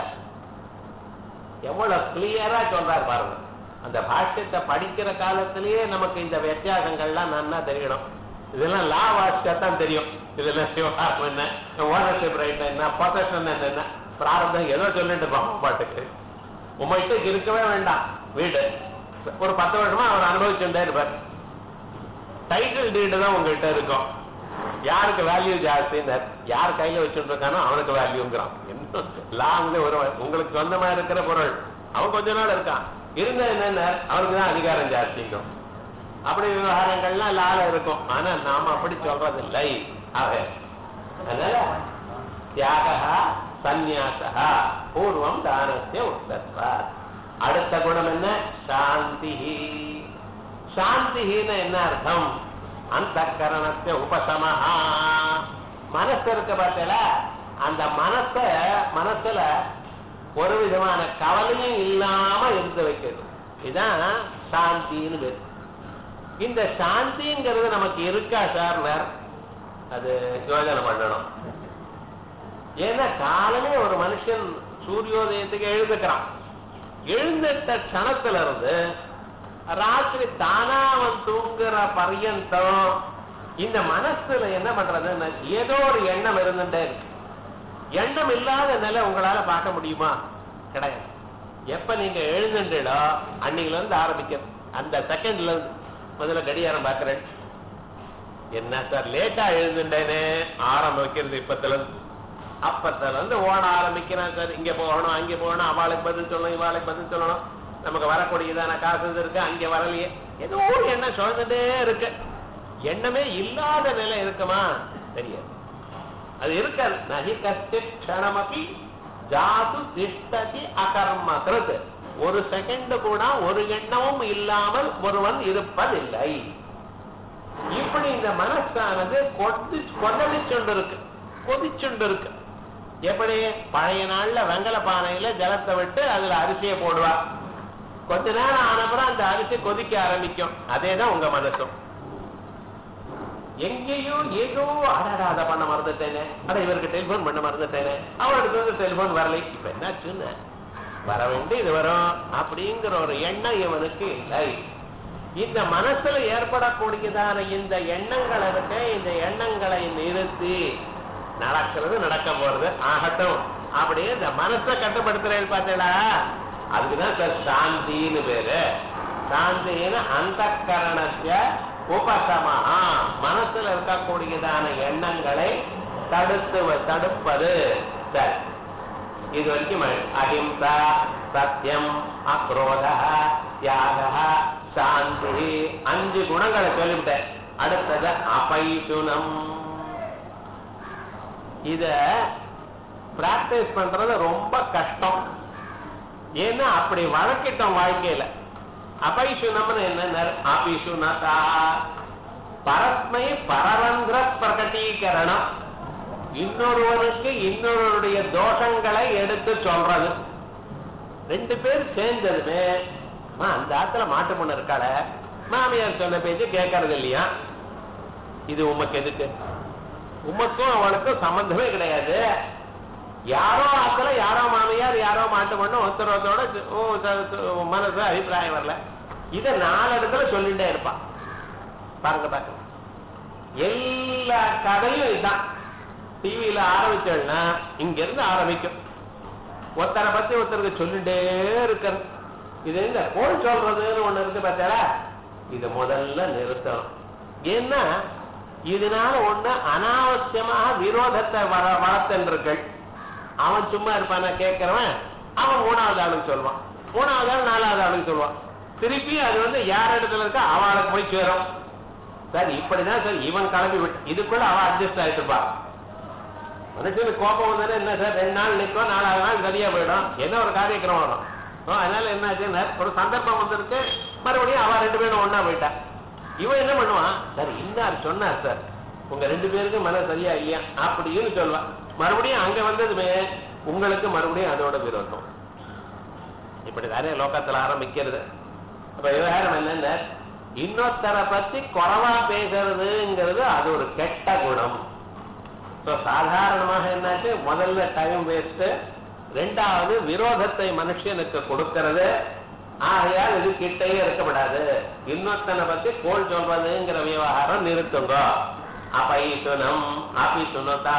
எவ்வளவு கிளியரா சொல்றாரு பாருங்க அந்த பாஷ்யத்தை படிக்கிற காலத்திலேயே நமக்கு இந்த வித்தியாசங்கள்லாம் நன்னா தெரியணும் இதெல்லாம் லா வாசிச்சாதான் தெரியும் இதெல்லாம் சிவகாரம் என்ன ஓனர்ஷிப் ரைட் என்ன பொசஷன் என்ன பிராரம்பம் ஏதோ சொல்லிட்டு இருப்பான் பாட்டுக்கு உங்கள்கிட்ட இருக்கவே வேண்டாம் வீடு ஒரு பத்து வருஷமா அவர் அனுபவிச்சுட்டே இருப்பார் டைட்டில் டீடு தான் உங்ககிட்ட இருக்கும் யாருக்கு வேல்யூ ஜாஸ்தின்னு யார் கையில வச்சுட்டு இருக்கானோ அவனுக்கு வேல்யூங்கிறான் என்ன லாங்ல ஒரு உங்களுக்கு சொந்தமா இருக்கிற பொருள் அவன் கொஞ்ச நாள் இருக்கான் இருந்த என்னென்ன அவனுக்கு தான் அதிகாரம் ஜாஸ்திங்கும் அப்படி விவகாரங்கள்லாம் லால இருக்கும் ஆனா நாம அப்படி சொல்றது இல்லை ஆக அதனால தியாகா சந்நியாசா பூர்வம் தானத்திய உத்தத்வா அடுத்த குணம் என்ன சாந்தி சாந்தின்னு என்ன அர்த்தம் அந்த கரணத்தை உபசமஹா மனசு இருக்க பார்த்தல அந்த மனச மனசுல ஒரு விதமான கவலையும் இல்லாம இருந்து வைக்கிறது இதுதான் சாந்தின்னு பேரு இந்த சாந்திங்கிறது நமக்கு இருக்கா சார் அது யோஜனை பண்ணணும் ஏன்னா காலமே ஒரு மனுஷன் சூரியோதயத்துக்கு எழுதுக்கிறான் எழுந்திட்ட க்ஷணத்துல இருந்து ராத்திரி தானா அவன் தூங்குற பர்யந்தம் இந்த மனசுல என்ன பண்றதுன்னு ஏதோ ஒரு எண்ணம் இருந்துட்டே இருக்கு எண்ணம் இல்லாத நிலை உங்களால பார்க்க முடியுமா கிடையாது எப்ப நீங்க எழுந்துட்டோ அன்னைக்குல இருந்து ஆரம்பிக்கிறது அந்த செகண்ட்ல இருந்து முதல்ல கடிகாரம் பாக்குறேன் என்ன சார் லேட்டா எழுந்துட்டேனே ஆரம்பிக்கிறது இப்பத்துல இருந்து அப்பத்துல இருந்து ஓட ஆரம்பிக்கிறான் சார் இங்க போகணும் அங்க போகணும் அவளுக்கு பதில் சொல்லணும் இவாளுக்கு பதில் சொல்லணும் நமக்கு வரக்கூடியதான காசு இருக்கு அங்க வரலையே ஏதோ ஒரு எண்ணம் சுழந்துட்டே இருக்கு எண்ணமே இல்லாத நிலை இருக்குமா தெரியாது அது இருக்காது நகி கஷ்ட க்ஷணமபி ஜாது திஷ்டதி அகர்மகிருத் ஒரு செகண்ட் கூட ஒரு எண்ணமும் இல்லாமல் ஒருவன் இருப்பதில்லை இப்படி இந்த மனசானது கொதி கொதளிச்சுண்டு இருக்கு கொதிச்சுண்டு இருக்கு எப்படி பழைய நாள்ல வெங்கல பானையில ஜலத்தை விட்டு அதுல அரிசியை போடுவா கொஞ்ச நேரம் ஆனப்புறம் அந்த அரிசி கொதிக்க ஆரம்பிக்கும் அதேதான் உங்க மனசும் எங்கேயோ ஏதோ அடடா அதை பண்ண மறந்துட்டேனே அட இவருக்கு டெலிபோன் பண்ண மறந்துட்டேனே அவருக்கு வந்து டெலிபோன் வரலை இப்ப என்னாச்சுன்னு வர வேண்டி இது வரும் அப்படிங்கிற ஒரு எண்ணம் இவனுக்கு இல்லை இந்த மனசுல ஏற்படக்கூடியதான இந்த எண்ணங்கள் இருக்க இந்த எண்ணங்களை நிறுத்தி நடக்கிறது நடக்க போறது ஆகட்டும் அப்படியே இந்த மனசை கட்டுப்படுத்துறது பார்த்தீங்களா அதுக்குதான் சார் சாந்தின்னு பேரு சாந்தின்னு அந்த கரணத்திய உபசமஹா மனசுல இருக்கக்கூடியதான எண்ணங்களை தடுத்து தடுப்பது சரி இது வரைக்கும் அஹிம்சா சத்தியம் அக்ரோத தியாக சாந்தி அஞ்சு குணங்களை சொல்லிவிட்டேன் அடுத்தது அபைசுனம் இத பிராக்டிஸ் பண்றது ரொம்ப கஷ்டம் ஏன்னா அப்படி வழக்கிட்டோம் வாழ்க்கையில அபைசுனம்னு என்ன அபிசுனதா பரஸ்மை பரரந்திர பிரகட்டீகரணம் இன்னொருவனுக்கு இன்னொருடைய தோஷங்களை எடுத்து சொல்றது ரெண்டு பேர் சேர்ந்ததுமே அம்மா, அந்த ஆத்துல மாட்டு பொண்ணு இருக்காள மாமியார் சொன்ன பேச்சு கேட்கறது இல்லையா இது உமக்கு எதுக்கு உமக்கும் அவளுக்கும் சம்பந்தமே கிடையாது யாரோ ஆத்துல யாரோ மாமியார் யாரோ மாட்டு பொண்ணு ஒருத்தரோத்தோட ஓ ச- ச- மனசு அபிப்பிராயம் வரல இதை நாலு இடத்துல சொல்லிட்டே இருப்பான் பாருங்க பாருங்க எல்லா கதையும் இதுதான் டிவியில ஆரம்பிச்சோம்னா இங்க இருந்து ஆரம்பிக்கும் ஒருத்தரை பத்தி ஒருத்தருக்கு சொல்லிட்டே இருக்கிறது இது இந்த போல் சொல்றதுன்னு ஒண்ணு இருக்கு பார்த்தா இது முதல்ல நிறுத்தணும் ஏன்னா இதனால ஒண்ணு அனாவசியமாக விரோதத்தை வர வளர்த்தன்றிருக்கள் அவன் சும்மா இருப்பானா கேட்கிறவன் அவன் மூணாவது ஆளுக்கு சொல்லுவான் மூணாவது ஆள் நாலாவது ஆளுக்கு சொல்லுவான் திருப்பி அது வந்து யார் இடத்துல இருக்கா அவளுக்கு போய் சேரும் சார் இப்படிதான் சார் இவன் கிளம்பி விட்டு இதுக்குள்ள அவன் அட்ஜஸ்ட் ஆயிட்டு இருப்பா மனுஷனுக்கு கோபம் வந்தானே என்ன சார் ரெண்டு நாள் நிற்கும் நாலாவது நாள் சரியா போயிடும் என்ன ஒரு காரியக்கிரமம் வரும் ஓ, அதனால என்ன ஆச்சுன்னா ஒரு சந்தர்ப்பம் வந்திருக்கு மறுபடியும் அவன் ரெண்டு பேரும் ஒண்ணா போயிட்டா இவன் என்ன பண்ணுவான் சார் இன்னார் சொன்னார் சார் உங்க ரெண்டு பேருக்கு மன சரியா இல்லையா அப்படின்னு சொல்லுவான் மறுபடியும் அங்க வந்ததுமே உங்களுக்கு மறுபடியும் அதோட விரோதம் இப்படிதானே லோகத்துல ஆரம்பிக்கிறது அப்ப விவகாரம் என்னன்னா இன்னொருத்தரை பத்தி குறவா பேசுறதுங்கிறது அது ஒரு கெட்ட குணம் ஸோ சாதாரணமாக என்னாச்சு முதல்ல டைம் வேஸ்ட் ரெண்டாவது விரோதத்தை மனுஷனுக்கு கொடுக்கிறது ஆகையால் இது கிட்டையே இருக்கப்படாது இன்னொருத்தனை பத்தி கோல் சொல்றதுங்கிற விவகாரம் நிறுத்துங்க அபைசுனம் அபிசுனதா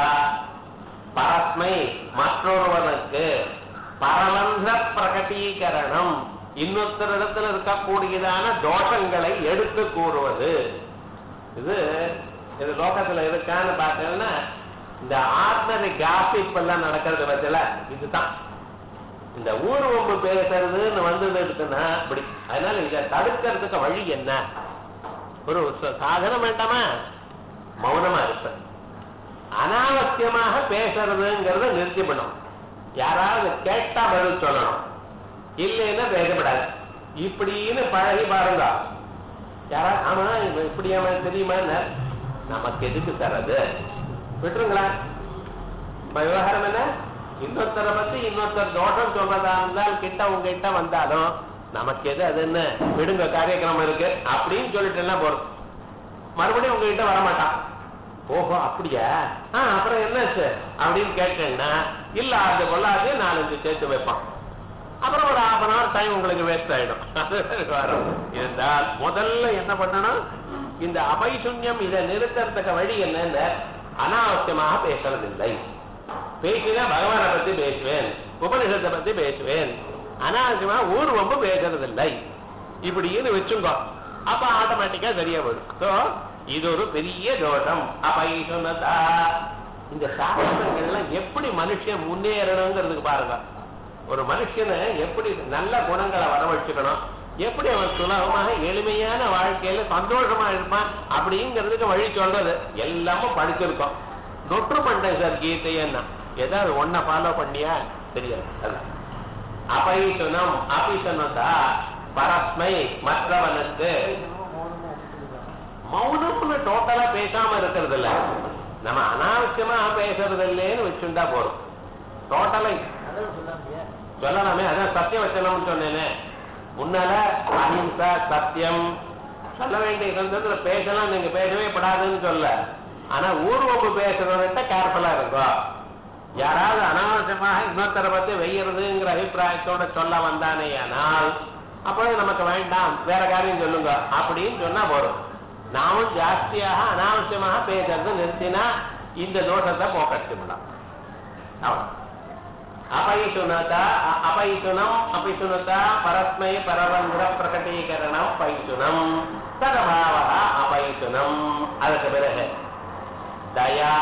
பரஸ்மை மற்றொருவனுக்கு பரமந்த பிரகடீகரணம் இன்னொருத்தரிடத்தில் இருக்கக்கூடியதான தோஷங்களை எடுத்து கூறுவது இது இது லோகத்துல இருக்கான்னு பார்த்தீங்கன்னா இந்த ஆர்டினரி காசிப் எல்லாம் நடக்கிறது பத்தில இதுதான் இந்த ஊர் ஒம்பு பேசுறதுன்னு வந்தது இருக்குன்னா அப்படி அதனால இதை தடுக்கிறதுக்கு வழி என்ன ஒரு ச- சாதனம் வேண்டாமா மௌனமா இருப்பேன் அனாவசியமாக பேசுறதுங்கிறத நிறுத்திவிடும் யாராவது கேட்டா பதில் சொல்லணும் இல்லைன்னா பேசப்படாது இப்படின்னு பழகி பாருங்க யாரா ஆமா இவன் இப்படி அவன் தெரியுமா நமக்கு எதுக்கு சார் அது விட்டுருங்களேன் இப்ப விவகாரம் என்ன இன்னொருத்தரை பத்தி இன்னொருத்தர் தோஷம் சொல்றதா இருந்தால் கிட்ட உங்ககிட்ட வந்தாலும் நமக்கு எது அது என்ன விடுங்க காரியக்கிரமம் இருக்கு அப்படின்னு சொல்லிட்டு எல்லாம் போறோம் மறுபடியும் உங்ககிட்ட வரமாட்டான் ஓஹோ அப்படியா ஆ அப்புறம் என்னாச்சு அப்படின்னு கேட்டேன்னா இல்ல அது கொள்ளாது நாலஞ்சு சேர்த்து வைப்பான் அப்புறம் ஒரு half அன் ஹவர் டைம் உங்களுக்கு வேஸ்ட் ஆயிடும் அது வரும் இருந்தால் முதல்ல என்ன பண்ணணும் இந்த அபைசுன்யம் இதை நிறுத்தறதுக்கு வழி என்னன்னு அனாவசியமாக பேசுறதில்லை பேசினா பகவானை பத்தி பேசுவேன் உபனிஷத்தை பத்தி பேசுவேன் அனாவசியமா ஊர் ரொம்ப பேசுறதில்லை இப்படின்னு வச்சுங்கோ அப்ப ஆட்டோமேட்டிக்கா சரியா போயிடும் So, இது ஒரு பெரிய தோஷம் அபைசுனதா இந்த சாஸ்திரங்கள்லாம் எப்படி மனுஷன் முன்னேறணுங்கிறதுக்கு பாருங்க ஒரு மனுஷனை எப்படி நல்ல குணங்களை வரவழைச்சுக்கணும் எப்படி அவன் சுலபமாக எளிமையான வாழ்க்கையில சந்தோஷமா இருப்பான் அப்படிங்கிறதுக்கு வழி சொல்றது எல்லாமும் படிச்சிருக்கோம் நொற்று பண்ணேன் சார் கீதையன்னா ஏதாவது ஒன்ன ஃபாலோ பண்ணியா தெரியாது அதான் அபைசுனம் அபிசுனதா பரஸ்மை மற்றவனுக்கு மௌனம்னு டோட்டலா பேசாம இருக்கிறது இல்ல நம்ம அனாவசியமா பேசுறது இல்லைன்னு வச்சுட்டா போறோம் டோட்டலா அதான் சொல்லாமையா சொல்லலாமே அதான் சத்திய வச்சனம்னு சொன்னேனே முன்னால அஹிம்சா சத்தியம் சொல்ல வேண்டிய சந்தத்துல பேசலாம் நீங்க பேசவே படாதுன்னு சொல்ல ஆனா ஊர்வம்பு பேசுறவர்கிட்ட கேர்ஃபுல்லா இருக்கும் யாராவது அனாவசியமாக இன்னொருத்தரை பத்தி வெய்யறதுங்கிற அபிப்பிராயத்தோட சொல்ல வந்தானே ஆனால் அப்பொழுது நமக்கு வேண்டாம் வேற காரியம் சொல்லுங்க அப்படின்னு சொன்னா போதும் நாமும் ஜாஸ்தியாக அனாவசியமாக பேசுறது நிறுத்தினா இந்த தோஷத்தை போக்கடிச்சுடலாம் அவ்வளவு அபைசுனதா அ- அபைசுனம் அபிசுனதா பரஸ்மை பரவந்திர பிரகடீகரணம் பைசுனம் ததபாவ அபைசுனம் அதுக்கு பிறகு தயா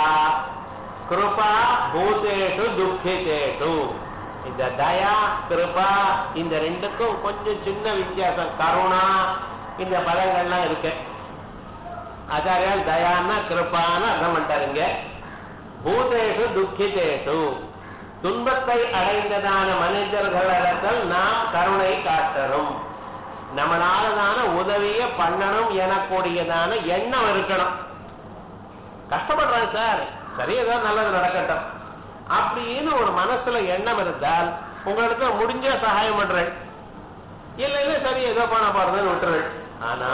கிருபா பூதேஷு துக்கிதேஷு இந்த தயா கிருபா இந்த ரெண்டுக்கும் கொஞ்சம் சின்ன வித்தியாசம் கருணா இந்த பதங்கள்லாம் இருக்கு ஆச்சாரியால் தயான்னா கிருப்பான்னு அர்த்தம் பண்ணிட்டாருங்க பூதேஷு துக்கிதேஷு துன்பத்தை அடைந்ததான மனிதர்களிடத்தில் நாம் கருணை காட்டணும் நம்மளாலதான உதவிய பண்ணணும் எனக்கூடியதான எண்ணம் இருக்கணும் கஷ்டப்படுறேன் சார் சரி ஏதோ நல்லது நடக்கட்டும் அப்படின்னு ஒரு மனசுல எண்ணம் இருந்தால் உங்களுக்கு முடிஞ்ச சகாயம் பண்றேன் இல்ல இல்ல சரி ஏதோ பண்ண போறதுன்னு விட்டுறேன் ஆனா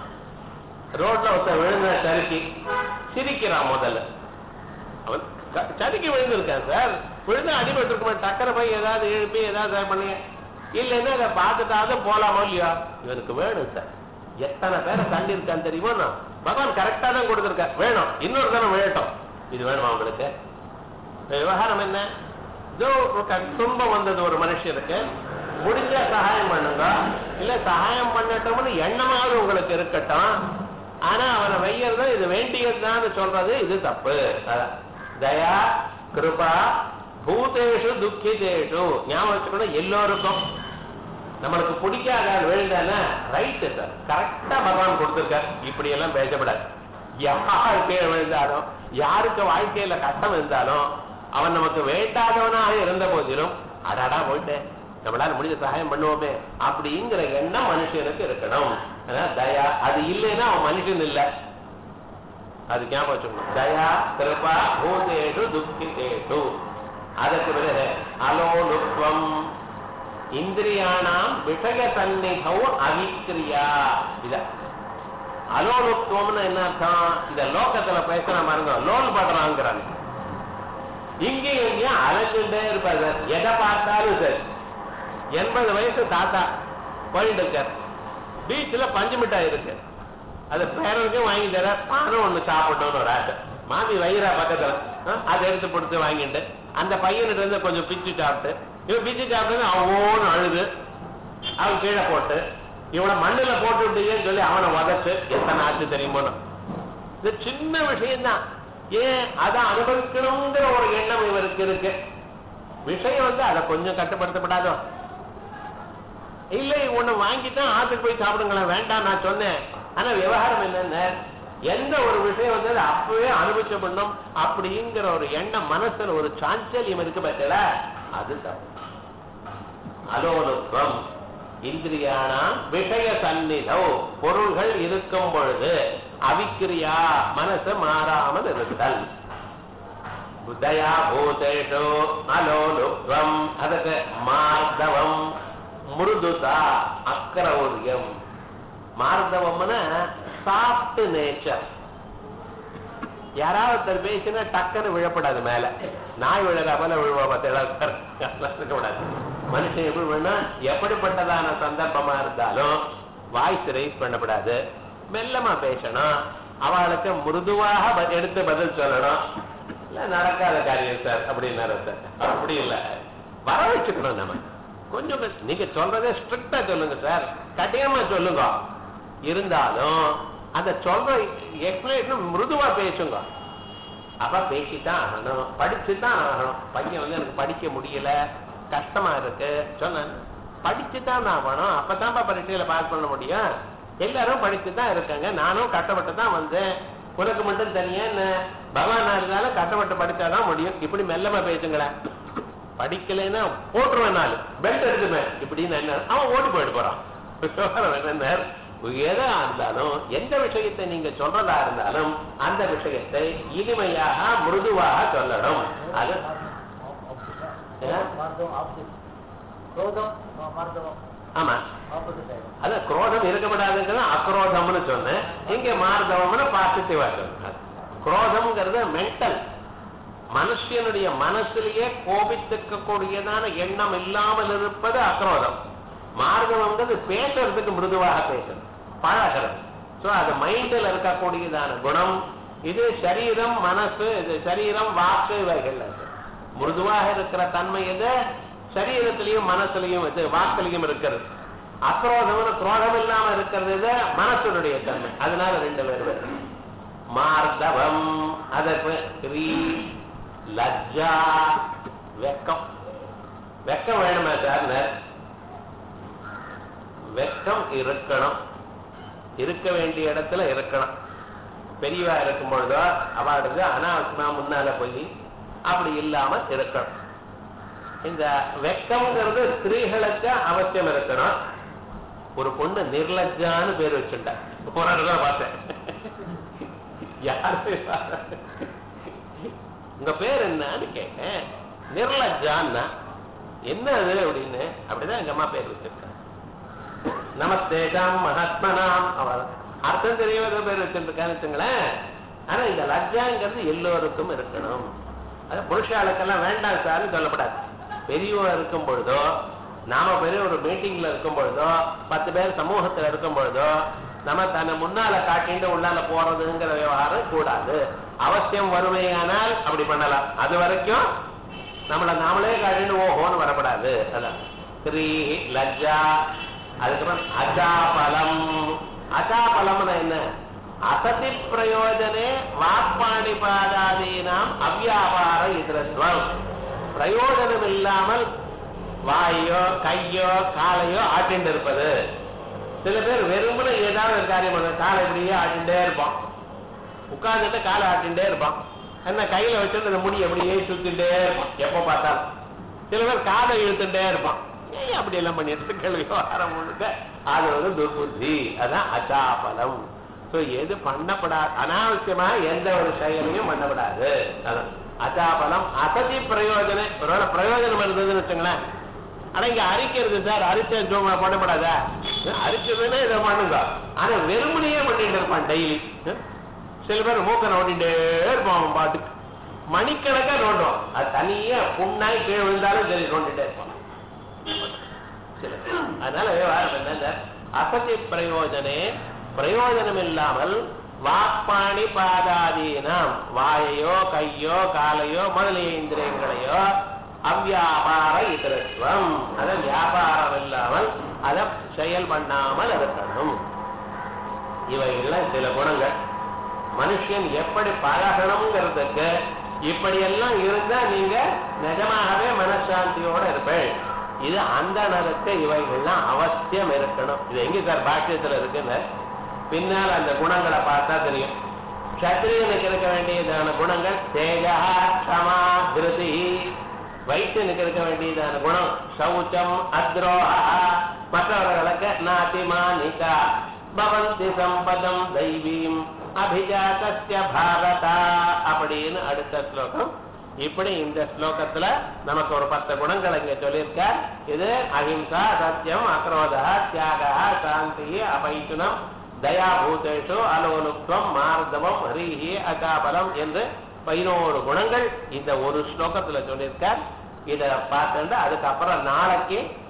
ரோட்ல ஒருத்தன் விழுந்த சறுக்கி சிரிக்கிறான் முதல்ல அவன் க- சறுக்கி விழுந்திருக்கான் சார் விழுந்து அடிபட்டிருக்குமே டக்கரை போய் ஏதாவது எழுப்பி ஏதாவது இது பண்ணி இல்லைன்னா அதை பார்த்துட்டாவது போலாமோ இல்லையா இவனுக்கு வேணும் சார் எத்தனை பேரை தள்ளி இருக்கான்னு தெரியுமோ நான் பகவான் கரெக்டா தான் கொடுத்துருக்கார் வேணும் இன்னொரு தரம் விழட்டும் இது வேணுமா உங்களுக்கு இந்த விவகாரம் என்ன இதோ ஒரு க- துன்பம் வந்தது ஒரு மனுஷனுக்கு முடிஞ்ச சகாயம் பண்ணுங்க இல்ல சகாயம் பண்ணட்டும்னு எண்ணமாவது உங்களுக்கு இருக்கட்டும் ஆனா அவனை வையறதும் இது வேண்டியதுதான் சொல்றது இது தப்பு அதான். தயா கிருபா பூதேஷு துக்கிதேஷு ஞாபகம் வச்சுக்கணும் எல்லோருக்கும் நம்மளுக்கு பிடிக்காத ஆள் விழுந்தானா ரைட்டு சார் கரெக்டா பகவான் கொடுத்துருக்கார் இப்படி எல்லாம் பேசப்படாது யார் கீழே விழுந்தாலும் யாருக்கு வாழ்க்கையில கஷ்டம் இருந்தாலும் அவன் நமக்கு வேண்டாதவனாக இருந்த போதிலும் அடாடா போயிட்டேன் நம்மளால முடிஞ்ச சகாயம் பண்ணுவோமே அப்படிங்கிற எண்ணம் மனுஷனுக்கு இருக்கணும் ஆனா தயா அது இல்லைன்னா அவன் மனுஷன் இல்லை அது ஞாபகம் வச்சுக்கணும் தயா கிருபா பூதேஷு துக்கிதேஷு அதற்கு பிறகு அலோலுத்வம் இந்திரியானாம் விஷய சந்நிகௌ அவிக்கிரியா இத அலோலுத்துவம்னு என்ன அர்த்தம் இந்த லோகத்துல பேசுற பாருங்க லோன் படுறாங்கிறாங்க இங்கேயும் இங்கேயும் அலைஞ்சுட்டே இருப்பார் சார் எதை பார்த்தாலும் சார் எண்பது வயசு தாத்தா போயிட்டு இருக்கார் பீச்சில் பஞ்சு மிட்டாய் இருக்கு அது பேரனுக்கும் வாங்கி தர நானும் ஒண்ணு சாப்பிட்டோம்னு ஒரு ஆசை மாமி வயிறா பக்கத்துல ஆ, அதை எடுத்து கொடுத்து வாங்கிட்டு அந்த பையன்கிட்ட இருந்து கொஞ்சம் பிச்சு சாப்பிட்டு இவன் பிச்சு சாப்பிட்டு அவன் அழுது அவன் கீழே போட்டு இவனை மண்ணுல போட்டு விட்டீங்கன்னு சொல்லி அவனை உதச்சு எத்தனை ஆச்சு தெரியுமோன்னு இது சின்ன விஷயம்தான் ஏன் அதை அனுபவிக்கணுங்கிற ஒரு எண்ணம் இவருக்கு இருக்கு விஷயம் வந்து அதை கொஞ்சம் கட்டுப்படுத்தப்படாதோ இல்லை ஒண்ணு வாங்கிட்டா ஆத்துக்கு போய் சாப்பிடுங்களேன் வேண்டாம் நான் சொன்னேன் ஆனா விவகாரம் என்னென்ன எந்த ஒரு விஷயம் வந்து அதை அப்பவே அனுபவிச்சப்படணும் அப்படிங்கிற ஒரு எண்ணம் மனசுல ஒரு சாஞ்சல்யம் இருக்கு பார்த்தல அதுதான் அலோலுத்வம் இந்திரியானா விஷய சந்நிதோ பொருள்கள் இருக்கும் பொழுது அவிக்கிரியா மனசு மாறாமல் இருத்தல் புத்தயா பூதேஷு அலோலுத்வம் அதுக்கு மார்தவம் மிருதுதா அக்கரௌரியம் மார்தவம்னா சாஃப்ட் நேச்சர் யாராவது ஒருத்தர் பேசினா டக்குன்னு விழப்படாது மேல நாய் விழுற போல விழுவா பார்த்து கூடாது மனுஷன் எப்படி விழுனா எப்படிப்பட்டதான சந்தர்ப்பமா இருந்தாலும் வாய்ஸ் ரைஸ் பண்ணப்படாது மெல்லமா பேசணும் அவளுக்கு மிருதுவாக ப- எடுத்து பதில் சொல்லணும் இல்ல நடக்காத காரியம் சார் அப்படின்னாரு சார் அப்படி இல்ல வர வச்சுக்கணும் நம்ம கொஞ்சம் கொஞ்சம் நீங்க சொல்றதே ஸ்ட்ரிக்டா சொல்லுங்க சார் கட்டியமா சொல்லுங்க இருந்தாலும் அந்த சொல்ற எக்ஸ்பிளேஷன் மிருதுவா பேசுங்க அப்ப பேசித்தான் ஆகணும் படிச்சுதான் ஆகணும் பையன் வந்து எனக்கு படிக்க முடியல கஷ்டமா இருக்கு சொன்னேன் படிச்சுதான் ஆகணும் அப்பதான்ப்பா பரீட்சையில பாஸ் பண்ண முடியும் எல்லாரும் படிச்சுதான் இருக்காங்க நானும் கஷ்டப்பட்டு தான் வந்தேன் உனக்கு மட்டும் தனியா என்ன பகவானா இருந்தாலும் கஷ்டப்பட்டு படிச்சாதான் முடியும் இப்படி மெல்லமா பேசுங்களேன் படிக்கலைன்னா போட்டுருவேன் நாலு பெல்ட் எடுத்துப்பேன் இப்படின்னு என்ன அவன் ஓடி போயிட்டு போறான் விவகாரம் என்னன்னா, எதா இருந்தாலும் எந்த விஷயத்தை நீங்க சொல்றதா இருந்தாலும் அந்த விஷயத்தை இனிமையாக மிருதுவாக சொல்லணும் அது என்ன? மார்த்தவம் ஆப்போசிட் குரோதம் மார்த்தவம் ஆமா ஆப்போசிட் ஆயிடும் அது குரோதம் இருக்கப்படாதுங்கிறது அக்ரோதம்னு சொன்னேன் இங்க மார்தவம்னு பாசிட்டிவா சொன்னேன் குரோதம்ங்கிறது மென்டல் மனுஷனுடைய மனசுலயே கோபித்துக்க கூடியதான எண்ணம் இல்லாமல் இருப்பது அக்ரோதம் மார்கவங்கிறது பேசுறதுக்கு மிருதுவாக பேசுறது பழகிறது சோ அது மைண்டில் இருக்கக்கூடியதான குணம் இது சரீரம் மனசு இது சரீரம் வாக்கு இவைகள் இருக்கு. மிருதுவாக இருக்கிற தன்மை எது சரீரத்திலையும் மனசுலையும் இது வாக்குலையும் இருக்கிறது அக்ரோதம்னு குரோதம் இல்லாம இருக்கிறது இது மனசுடைய தன்மை அதனால ரெண்டு பேர் வேறு மார்தவம் அதற்கு ஸ்ரீ லஜ்ஜா வெக்கம் வெக்கம் வேணுமா சார் வெக்கம் இருக்கணும் இருக்க வேண்டிய இடத்துல இருக்கணும் பெரியவா இருக்கும் பொழுதோ அவளுக்கு அனாவசியமா முன்னால போய் அப்படி இல்லாம இருக்கணும் இந்த வெக்கம்ங்கிறது ஸ்திரீகளுக்கு அவசியம் இருக்கணும் ஒரு பொண்ணு நிர்லஜ்ஜான்னு பேர் வச்சுட்டா போன இடத்துல பார்த்தேன் யாரு உங்க பேர் என்னன்னு கேட்டேன் நிர்லஜ்ஜான்னா என்ன அது அப்படின்னு அப்படிதான் எங்க அம்மா பேர் வச்சிருக்கேன் நமஸ்தேஷாம் மகாத்மனாம் அவள் அர்த்தம் தெரியாத பேர் வச்சிருக்கான்னு வச்சுங்களேன் ஆனா இந்த லஜ்ஜாங்கிறது எல்லோருக்கும் இருக்கணும் அது புருஷாளுக்கெல்லாம் வேண்டாம் சார்னு சொல்லப்படாது பெரியவா இருக்கும் பொழுதோ நாம பெரிய ஒரு மீட்டிங்ல இருக்கும் பொழுதோ பத்து பேர் சமூகத்துல இருக்கும் பொழுதோ நம்ம தன்னை முன்னால காட்டிட்டு உள்ளால போறதுங்கிற விவகாரம் கூடாது அவசியம் வருமையானால் அப்படி பண்ணலாம் அது வரைக்கும் நம்மள நாமளே காட்டிட்டு ஓஹோன்னு வரப்படாது அதான் ஸ்ரீ லஜ்ஜா அதுக்கப்புறம் அஜாபலம் அஜாபலம்னா என்ன அசதி பிரயோஜனே வாக்பாணி பாதாதீனாம் அவ்யாபார இதரத்வம் பிரயோஜனம் இல்லாமல் வாயோ கையோ காலையோ ஆட்டிண்டு இருப்பது சில பேர் வெறுமனே ஏதாவது ஒரு காரியம் பண்ண காலை இப்படியே ஆட்டிண்டே இருப்பான் உட்கார்ந்துட்டு காலை ஆட்டிண்டே இருப்பான் என்ன கையில வச்சுட்டு அந்த முடி அப்படியே சுத்திட்டே இருப்பான் எப்ப பார்த்தாலும் சில பேர் காதை இழுத்துட்டே இருப்பான் ஏன் அப்படி எல்லாம் பண்ணிட்டு கேள்வி வாரம் முழுக்க அது வந்து துர்புத்தி அதான் அச்சாபலம் சோ எது பண்ணப்படாது அனாவசியமா எந்த ஒரு செயலையும் பண்ணப்படாது அதான் அச்சாபலம் அசதி பிரயோஜனம் ஒருவேளை பிரயோஜனம் இருந்ததுன்னு வச்சுங்களேன் ஆனா இங்க அரிக்கிறது சார் அரிச்ச ஜோமா பண்ணப்படாதா அரிச்சதுன்னா இதை பண்ணுங்க ஆனா வெறுமனையே பண்ணிட்டு இருப்பான் டெய்லி சில பேர் மூக்க நோண்டிட்டே இருப்பான் அவன் பாட்டுக்கு மணிக்கணக்கா நோண்டுவான் அது தனியா புண்ணாய் கீழே விழுந்தாலும் சரி நோண்டிட்டே இருப்பான் சில பேர். அதனால விவகாரம் என்ன அசதி பிரயோஜனே பிரயோஜனம் இல்லாமல் வாக்பாணி பாதாதீனம் வாயையோ கையோ காலையோ முதலிய இந்திரியங்களையோ அவ்வியாபார இதரத்துவம் அத வியாபாரம் இல்லாமல் அதை செயல் பண்ணாமல் இருக்கணும் இவைகள்லாம் சில குணங்கள் மனுஷன் எப்படி பழகணுங்கிறதுக்கு இப்படியெல்லாம் இருந்தா நீங்க நிஜமாகவே மனசாந்தியோட இருப்பேன் இது அந்த நரத்து இவைகள்லாம் அவசியம் இருக்கணும் இது எங்க சார் பாக்கியத்துல இருக்குன்னு பின்னால் அந்த குணங்களை பார்த்தா தெரியும் கத்திரியனுக்கு இருக்க வேண்டியதான குணங்கள் தேஜா க்ஷமா திருதி வைத்தியனுக்கு இருக்க வேண்டியதான குணம் சௌச்சம் அத்ரோஹா மற்றவர்களுக்கு நாதிமானிகா பவந்தி சம்பதம் தெய்வீம் அபிஜாத்திய பாரதா அப்படின்னு அடுத்த ஸ்லோகம் இப்படி இந்த ஸ்லோகத்துல நமக்கு ஒரு பத்து குணங்கள் இங்க சொல்லியிருக்கார் இது அஹிம்சா சத்தியம் அக்ரோதா தியாகா சாந்தி அபைத்துனம் தயாபூதேஷு அலோலுப்துவம் மார்தவம் ஹரிஹி அகாபலம் என்று பதினோரு குணங்கள் இந்த ஒரு ஸ்லோகத்துல சொல்லியிருக்கார் இத பார்த்துட்டு அதுக்கப்புறம் நாளைக்கு